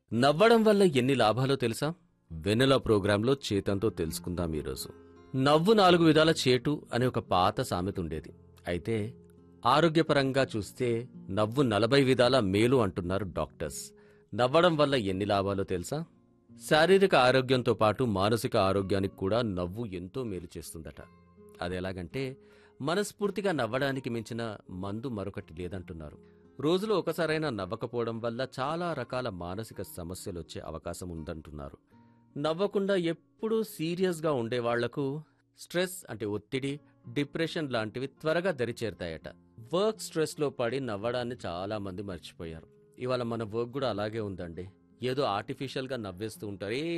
నవ్వడం వల్ల ఎన్ని లాభాలో తెలుసా వెన్నెల ప్రోగ్రాంలో చేతంతో తెలుసుకుందాం ఈరోజు నవ్వు నాలుగు విధాల చేటు అనే ఒక పాత సామెత ఉండేది అయితే ఆరోగ్యపరంగా చూస్తే నవ్వు నలభై విధాల మేలు అంటున్నారు డాక్టర్స్ నవ్వడం వల్ల ఎన్ని లాభాలో తెలుసా శారీరక ఆరోగ్యంతో పాటు మానసిక ఆరోగ్యానికి కూడా నవ్వు ఎంతో మేలు చేస్తుందట అది ఎలాగంటే మనస్ఫూర్తిగా నవ్వడానికి మించిన మందు మరొకటి లేదంటున్నారు రోజులో ఒకసారైనా నవ్వకపోవడం వల్ల చాలా రకాల మానసిక సమస్యలు వచ్చే అవకాశం ఉందంటున్నారు నవ్వకుండా ఎప్పుడూ సీరియస్గా ఉండే వాళ్లకు స్ట్రెస్ అంటే ఒత్తిడి డిప్రెషన్ లాంటివి త్వరగా దరిచేరుతాయట వర్క్ స్ట్రెస్లో పడి నవ్వడాన్ని చాలా మంది మర్చిపోయారు ఇవాళ మన వర్క్ కూడా అలాగే ఉందండి ఏదో ఆర్టిఫిషియల్గా నవ్వేస్తూ ఉంటారు "ఏ,